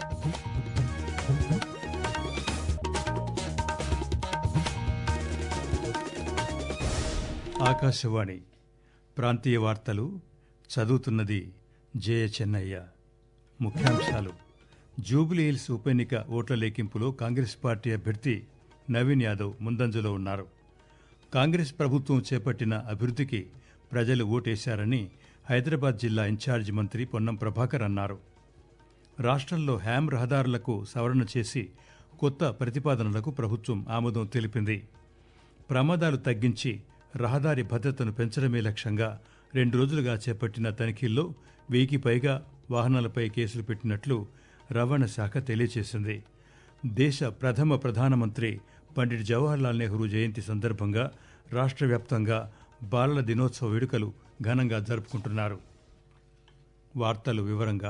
ఆకాశవాణి ప్రాంతీయ వార్తలు చదువుతున్నది జయ చెన్నయ్య ముఖ్యాంశాలు జూబ్లీ హిల్స్ ఉప ఎన్నిక ఓట్ల లెక్కింపులో కాంగ్రెస్ పార్టీ అభ్యర్థి నవీన్ యాదవ్ ముందంజలో ఉన్నారు కాంగ్రెస్ ప్రభుత్వం చేపట్టిన అభివృద్ధికి ప్రజలు ఓటేశారని హైదరాబాద్ జిల్లా ఇన్ఛార్జి మంత్రి పొన్నం ప్రభాకర్ అన్నారు రాష్ట్రంలో హ్యామ్ రహదారులకు సవరణ చేసి కొత్త ప్రతిపాదనలకు ప్రభుత్వం ఆమోదం తెలిపింది ప్రమాదాలు తగ్గించి రహదారి భద్రతను పెంచడమే లక్ష్యంగా రెండు రోజులుగా చేపట్టిన తనిఖీల్లో వెయ్యికి పైగా వాహనాలపై కేసులు పెట్టినట్లు రవాణా శాఖ తెలియజేసింది దేశ ప్రథమ ప్రధానమంత్రి పండిట్ జవహర్లాల్ నెహ్రూ జయంతి సందర్భంగా రాష్ట్ర వ్యాప్తంగా బాలల దినోత్సవ వేడుకలు ఘనంగా జరుపుకుంటున్నారు వార్తలు వివరంగా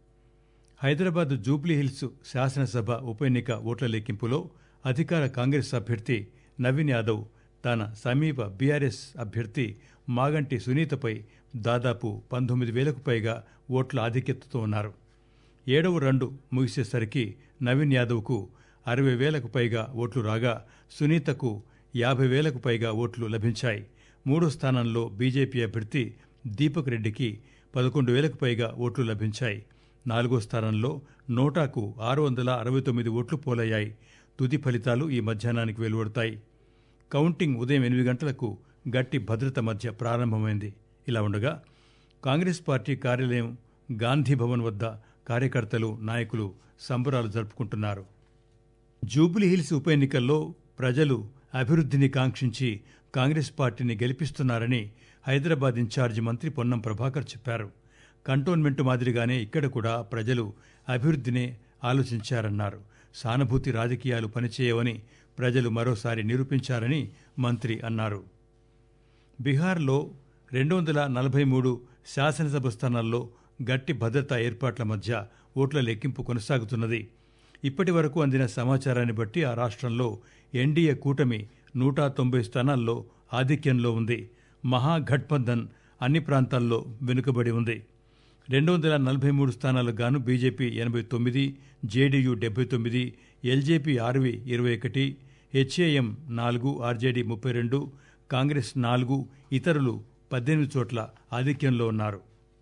హైదరాబాద్ జూబ్లీహిల్స్ శాసనసభ ఉప ఎన్నిక ఓట్ల లెక్కింపులో అధికార కాంగ్రెస్ అభ్యర్థి నవీన్ యాదవ్ తన సమీప బీఆర్ఎస్ అభ్యర్థి మాగంటి సునీతపై దాదాపు పంతొమ్మిది వేలకు పైగా ఓట్ల ఆధిక్యతతో ఉన్నారు ఏడవ రెండు ముగిసేసరికి నవీన్ యాదవ్కు అరవై వేలకు పైగా ఓట్లు రాగా సునీతకు యాభై వేలకు పైగా ఓట్లు లభించాయి మూడో స్థానంలో బీజేపీ అభ్యర్థి దీపక్ రెడ్డికి పదకొండు వేలకు పైగా ఓట్లు లభించాయి నాలుగో స్థానంలో నోటాకు ఆరు వందల అరవై తొమ్మిది ఓట్లు పోలయ్యాయి తుది ఫలితాలు ఈ మధ్యాహ్నానికి వెలువడతాయి కౌంటింగ్ ఉదయం ఎనిమిది గంటలకు గట్టి భద్రత మధ్య ప్రారంభమైంది ఇలా ఉండగా కాంగ్రెస్ పార్టీ కార్యాలయం గాంధీ భవన్ వద్ద కార్యకర్తలు నాయకులు సంబరాలు జరుపుకుంటున్నారు జూబ్లీహిల్స్ ఉప ఎన్నికల్లో ప్రజలు అభివృద్ధిని కాంక్షించి కాంగ్రెస్ పార్టీని గెలిపిస్తున్నారని హైదరాబాద్ ఇన్ఛార్జి మంత్రి పొన్నం ప్రభాకర్ చెప్పారు కంటోన్మెంట్ మాదిరిగానే ఇక్కడ కూడా ప్రజలు అభివృద్ధినే ఆలోచించారన్నారు సానుభూతి రాజకీయాలు పనిచేయవని ప్రజలు మరోసారి నిరూపించారని మంత్రి అన్నారు బీహార్లో రెండు వందల నలభై మూడు శాసనసభ స్థానాల్లో గట్టి భద్రతా ఏర్పాట్ల మధ్య ఓట్ల లెక్కింపు కొనసాగుతున్నది ఇప్పటి వరకు అందిన సమాచారాన్ని బట్టి ఆ రాష్ట్రంలో ఎన్డీఏ కూటమి నూట తొంభై స్థానాల్లో ఆధిక్యంలో ఉంది మహాఘట్బంధన్ అన్ని ప్రాంతాల్లో వెనుకబడి ఉంది రెండు వందల నలభై మూడు స్థానాలకు గాను బీజేపీ ఎనభై తొమ్మిది జేడీయూ డెబ్బై తొమ్మిది ఎల్జేపీ ఆర్వీ ఇరవై ఒకటి హెచ్ఏఎం నాలుగు ఆర్జేడీ ముప్పై రెండు కాంగ్రెస్ నాలుగు ఇతరులు పద్దెనిమిది చోట్ల ఆధిక్యంలో ఉన్నారు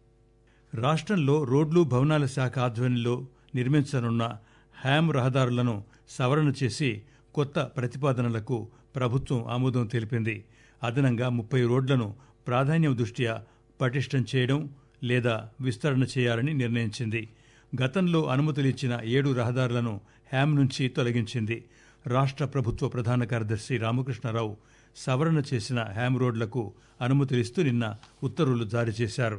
రాష్ట్రంలో రోడ్లు భవనాల శాఖ ఆధ్వర్యంలో నిర్మించనున్న హ్యామ్ రహదారులను సవరణ చేసి కొత్త ప్రతిపాదనలకు ప్రభుత్వం ఆమోదం తెలిపింది అదనంగా ముప్పై రోడ్లను ప్రాధాన్యం దృష్ట్యా పటిష్టం చేయడం లేదా విస్తరణ చేయాలని నిర్ణయించింది గతంలో అనుమతులు ఇచ్చిన ఏడు రహదారులను హ్యామ్ నుంచి తొలగించింది రాష్ట్ర ప్రభుత్వ ప్రధాన కార్యదర్శి రామకృష్ణారావు సవరణ చేసిన హ్యామ్ రోడ్లకు అనుమతులిస్తూ నిన్న ఉత్తర్వులు జారీ చేశారు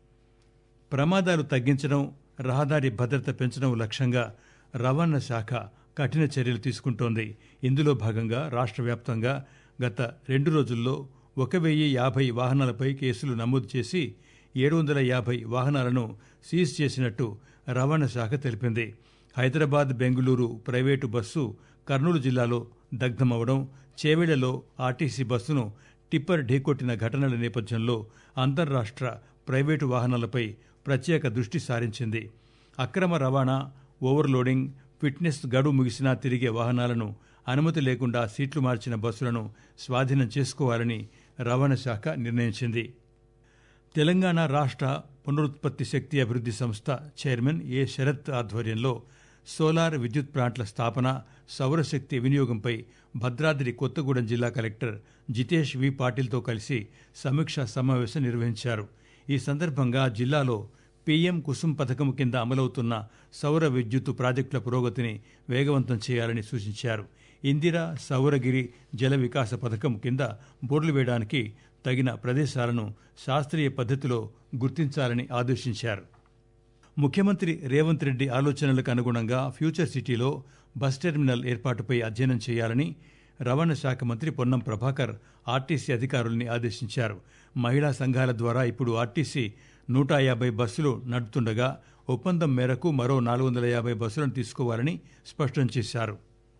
ప్రమాదాలు తగ్గించడం రహదారి భద్రత పెంచడం లక్ష్యంగా రవాణా శాఖ కఠిన చర్యలు తీసుకుంటోంది ఇందులో భాగంగా రాష్ట్ర వ్యాప్తంగా గత రెండు రోజుల్లో ఒక వెయ్యి యాభై వాహనాలపై కేసులు నమోదు చేసి ఏడు వందల యాభై వాహనాలను సీజ్ చేసినట్టు రవాణా శాఖ తెలిపింది హైదరాబాద్ బెంగళూరు ప్రైవేటు బస్సు కర్నూలు జిల్లాలో దగ్ధమవడం చేవెళ్లలో ఆర్టీసీ బస్సును టిప్పర్ ఢీకొట్టిన ఘటనల నేపథ్యంలో అంతర్రాష్ట్ర ప్రైవేటు వాహనాలపై ప్రత్యేక దృష్టి సారించింది అక్రమ రవాణా ఓవర్లోడింగ్ ఫిట్నెస్ గడువు ముగిసినా తిరిగే వాహనాలను అనుమతి లేకుండా సీట్లు మార్చిన బస్సులను స్వాధీనం చేసుకోవాలని రవాణా శాఖ నిర్ణయించింది తెలంగాణ రాష్ట్ర పునరుత్పత్తి శక్తి అభివృద్ధి సంస్థ చైర్మన్ ఏ శరత్ ఆధ్వర్యంలో సోలార్ విద్యుత్ ప్లాంట్ల స్థాపన సౌరశక్తి వినియోగంపై భద్రాద్రి కొత్తగూడెం జిల్లా కలెక్టర్ జితేష్ వి పాటిల్తో కలిసి సమీక్షా సమావేశం నిర్వహించారు ఈ సందర్భంగా జిల్లాలో పీఎం కుసుమ్ పథకం కింద అమలవుతున్న సౌర విద్యుత్ ప్రాజెక్టుల పురోగతిని వేగవంతం చేయాలని సూచించారు ఇందిరా సౌరగిరి జల వికాస పథకం కింద బోర్డులు వేయడానికి తగిన ప్రదేశాలను శాస్త్రీయ పద్ధతిలో గుర్తించాలని ఆదేశించారు ముఖ్యమంత్రి రేవంత్ రెడ్డి ఆలోచనలకు అనుగుణంగా ఫ్యూచర్ సిటీలో బస్ టెర్మినల్ ఏర్పాటుపై అధ్యయనం చేయాలని రవాణా శాఖ మంత్రి పొన్నం ప్రభాకర్ ఆర్టీసీ అధికారుల్ని ఆదేశించారు మహిళా సంఘాల ద్వారా ఇప్పుడు ఆర్టీసీ నూట యాభై బస్సులు నడుపుతుండగా ఒప్పందం మేరకు మరో నాలుగు వందల యాభై బస్సులను తీసుకోవాలని స్పష్టం చేశారు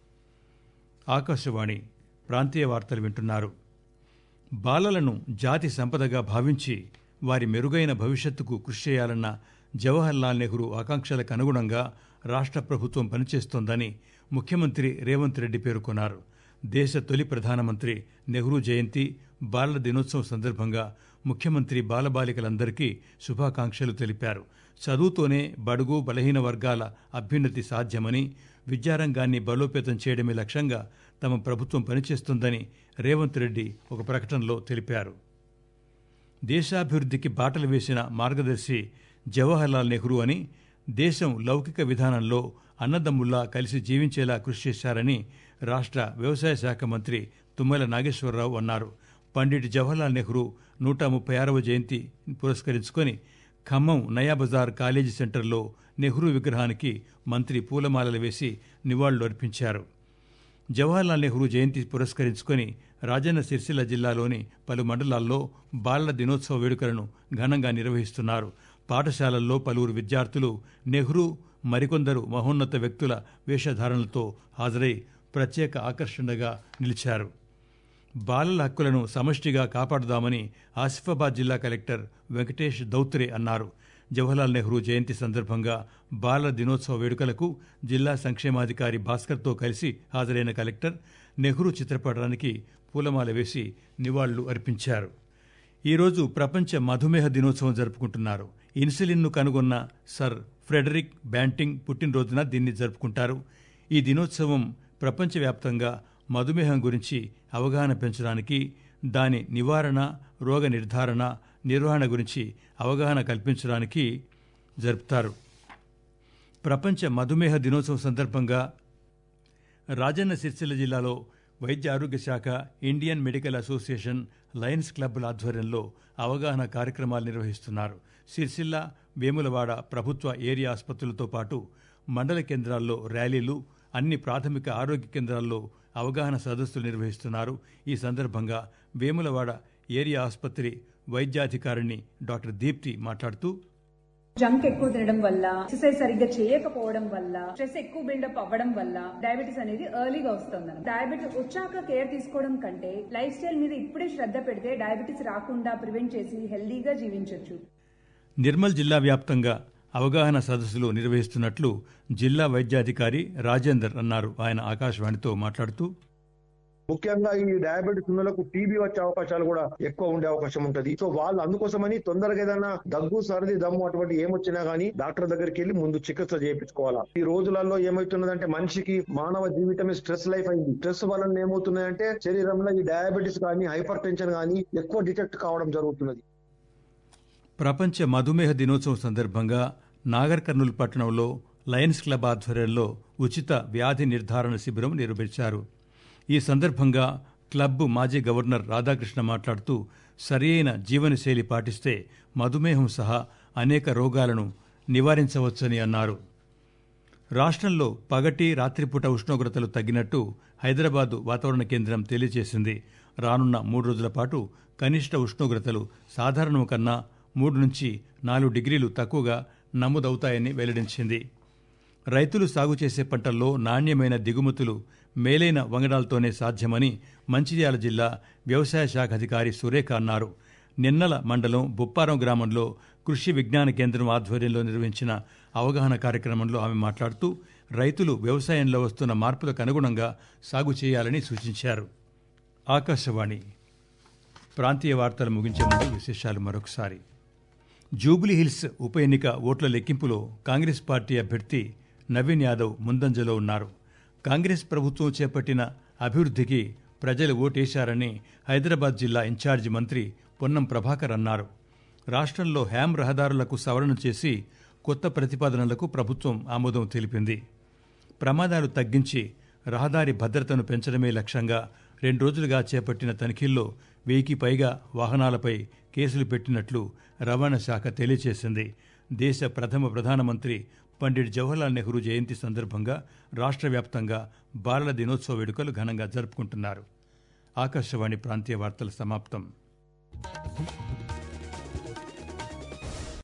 ఆకాశవాణి ప్రాంతీయ వార్తలు వింటున్నారు బాలలను జాతి సంపదగా భావించి వారి మెరుగైన భవిష్యత్తుకు కృషి చేయాలన్న జవహర్లాల్ నెహ్రూ ఆకాంక్షలకు అనుగుణంగా రాష్ట్ర ప్రభుత్వం పనిచేస్తోందని ముఖ్యమంత్రి రేవంత్ రెడ్డి పేర్కొన్నారు దేశ తొలి ప్రధానమంత్రి నెహ్రూ జయంతి బాలల దినోత్సవం సందర్భంగా ముఖ్యమంత్రి బాలబాలికలందరికీ శుభాకాంక్షలు తెలిపారు చదువుతోనే బడుగు బలహీన వర్గాల అభ్యున్నతి సాధ్యమని విద్యారంగాన్ని బలోపేతం చేయడమే లక్ష్యంగా తమ ప్రభుత్వం పనిచేస్తుందని రేవంత్ రెడ్డి ఒక ప్రకటనలో తెలిపారు దేశాభివృద్ధికి బాటలు వేసిన మార్గదర్శి జవహర్లాల్ నెహ్రూ అని దేశం లౌకిక విధానంలో అన్నదమ్ముల్లా కలిసి జీవించేలా కృషి చేశారని రాష్ట్ర వ్యవసాయ శాఖ మంత్రి తుమ్మల నాగేశ్వరరావు అన్నారు పండిట్ జవహర్లాల్ నెహ్రూ నూట ముప్పై ఆరవ జయంతి పురస్కరించుకొని ఖమ్మం నయాబజార్ కాలేజీ సెంటర్లో నెహ్రూ విగ్రహానికి మంత్రి పూలమాలలు వేసి నివాళులు అర్పించారు జవహర్లాల్ నెహ్రూ జయంతి పురస్కరించుకొని రాజన్న సిరిసిల్ల జిల్లాలోని పలు మండలాల్లో బాలల దినోత్సవ వేడుకలను ఘనంగా నిర్వహిస్తున్నారు పాఠశాలల్లో పలువురు విద్యార్థులు నెహ్రూ మరికొందరు మహోన్నత వ్యక్తుల వేషధారణలతో హాజరై ప్రత్యేక ఆకర్షణగా నిలిచారు బాలల హక్కులను సమష్టిగా కాపాడుదామని ఆసిఫాబాద్ జిల్లా కలెక్టర్ వెంకటేష్ దౌత్రే అన్నారు జవహర్లాల్ నెహ్రూ జయంతి సందర్భంగా బాలల దినోత్సవ వేడుకలకు జిల్లా సంక్షేమాధికారి భాస్కర్తో కలిసి హాజరైన కలెక్టర్ నెహ్రూ చిత్రపటానికి పూలమాల వేసి నివాళులు అర్పించారు ఈరోజు ప్రపంచ మధుమేహ దినోత్సవం జరుపుకుంటున్నారు ఇన్సులిన్ను కనుగొన్న సర్ ఫ్రెడరిక్ బ్యాంటింగ్ పుట్టినరోజున దీన్ని జరుపుకుంటారు ఈ దినోత్సవం ప్రపంచవ్యాప్తంగా మధుమేహం గురించి అవగాహన పెంచడానికి దాని నివారణ రోగ నిర్ధారణ నిర్వహణ గురించి అవగాహన కల్పించడానికి జరుపుతారు ప్రపంచ మధుమేహ దినోత్సవం సందర్భంగా రాజన్న సిరిసిల్ల జిల్లాలో వైద్య ఆరోగ్య శాఖ ఇండియన్ మెడికల్ అసోసియేషన్ లయన్స్ క్లబ్ల ఆధ్వర్యంలో అవగాహన కార్యక్రమాలు నిర్వహిస్తున్నారు సిరిసిల్ల వేములవాడ ప్రభుత్వ ఏరియా ఆసుపత్రులతో పాటు మండల కేంద్రాల్లో ర్యాలీలు అన్ని ప్రాథమిక ఆరోగ్య కేంద్రాల్లో అవగాహన సదస్సులు నిర్వహిస్తున్నారు ఈ సందర్భంగా వేములవాడ ఏరియా ఆసుపత్రి వైద్యాధికారిణి డాక్టర్ దీప్తి మాట్లాడుతూ జంక్ ఎక్కువ తినడం వల్ల ఎక్సర్సైజ్ సరిగ్గా చేయకపోవడం వల్ల స్ట్రెస్ ఎక్కువ బిల్డప్ అవ్వడం వల్ల డయాబెటీస్ అనేది ఎర్లీగా వస్తుంది డయాబెటీస్ వచ్చాక కేర్ తీసుకోవడం కంటే లైఫ్ స్టైల్ మీద ఇప్పుడే శ్రద్ధ పెడితే డయాబెటీస్ రాకుండా ప్రివెంట్ చేసి హెల్దీగా జీవించవచ్చు నిర్మల్ జిల్లా వ్యాప్తంగా అవగాహన సదస్సులు నిర్వహిస్తున్నట్లు జిల్లా వైద్యాధికారి రాజేందర్ అన్నారు ఆయన ఆకాశవాణితో మాట్లాడుతూ ముఖ్యంగా ఈ డయాబెటిస్ ఉన్నలకు టీబీ వచ్చే అవకాశాలు కూడా ఎక్కువ ఉండే అవకాశం ఉంటది సో వాళ్ళు అందుకోసమని తొందరగా ఏదైనా దగ్గు సర్ది దమ్ము అటువంటి ఏమొచ్చినా గానీ డాక్టర్ దగ్గరికి వెళ్ళి ముందు చికిత్స చేయించుకోవాలా ఈ రోజులలో ఏమవుతున్నదంటే మనిషికి మానవ జీవితమే స్ట్రెస్ లైఫ్ అయింది స్ట్రెస్ వలన ఏమవుతున్నాయంటే శరీరంలో ఈ డయాబెటిస్ కానీ హైపర్ టెన్షన్ కానీ ఎక్కువ డిటెక్ట్ కావడం జరుగుతున్నది ప్రపంచ మధుమేహ దినోత్సవం సందర్భంగా నాగర్ కర్నూలు పట్టణంలో లయన్స్ క్లబ్ ఆధ్వర్యంలో ఉచిత వ్యాధి నిర్ధారణ శిబిరం నిర్వహించారు ఈ సందర్భంగా క్లబ్ మాజీ గవర్నర్ రాధాకృష్ణ మాట్లాడుతూ సరియైన జీవనశైలి పాటిస్తే మధుమేహం సహా అనేక రోగాలను నివారించవచ్చని అన్నారు రాష్ట్రంలో పగటి రాత్రిపూట ఉష్ణోగ్రతలు తగ్గినట్టు హైదరాబాద్ వాతావరణ కేంద్రం తెలియజేసింది రానున్న మూడు రోజుల పాటు కనిష్ట ఉష్ణోగ్రతలు సాధారణం కన్నా మూడు నుంచి నాలుగు డిగ్రీలు తక్కువగా నమోదవుతాయని వెల్లడించింది రైతులు సాగు చేసే పంటల్లో నాణ్యమైన దిగుమతులు మేలైన వంగడాలతోనే సాధ్యమని మంచిర్యాల జిల్లా వ్యవసాయ శాఖ అధికారి సురేఖ అన్నారు నిన్నల మండలం బొప్పారం గ్రామంలో కృషి విజ్ఞాన కేంద్రం ఆధ్వర్యంలో నిర్వహించిన అవగాహన కార్యక్రమంలో ఆమె మాట్లాడుతూ రైతులు వ్యవసాయంలో వస్తున్న మార్పులకు అనుగుణంగా సాగు చేయాలని సూచించారు ఆకాశవాణి ప్రాంతీయ వార్తలు ముగించే ముందు విశేషాలు మరొకసారి జూబ్లీహిల్స్ ఉప ఎన్నిక ఓట్ల లెక్కింపులో కాంగ్రెస్ పార్టీ అభ్యర్థి నవీన్ యాదవ్ ముందంజలో ఉన్నారు కాంగ్రెస్ ప్రభుత్వం చేపట్టిన అభివృద్ధికి ప్రజలు ఓటేశారని హైదరాబాద్ జిల్లా ఇన్ఛార్జి మంత్రి పొన్నం ప్రభాకర్ అన్నారు రాష్ట్రంలో హ్యామ్ రహదారులకు సవరణ చేసి కొత్త ప్రతిపాదనలకు ప్రభుత్వం ఆమోదం తెలిపింది ప్రమాదాలు తగ్గించి రహదారి భద్రతను పెంచడమే లక్ష్యంగా రెండు రోజులుగా చేపట్టిన తనిఖీల్లో వెయ్యికి పైగా వాహనాలపై కేసులు పెట్టినట్లు రవాణా శాఖ తెలియజేసింది దేశ ప్రథమ ప్రధానమంత్రి పండిట్ జవహర్లాల్ నెహ్రూ జయంతి సందర్భంగా రాష్ట్ర వ్యాప్తంగా బాలల దినోత్సవ వేడుకలు ఘనంగా జరుపుకుంటున్నారు ఆకాశవాణి ప్రాంతీయ వార్తల సమాప్తం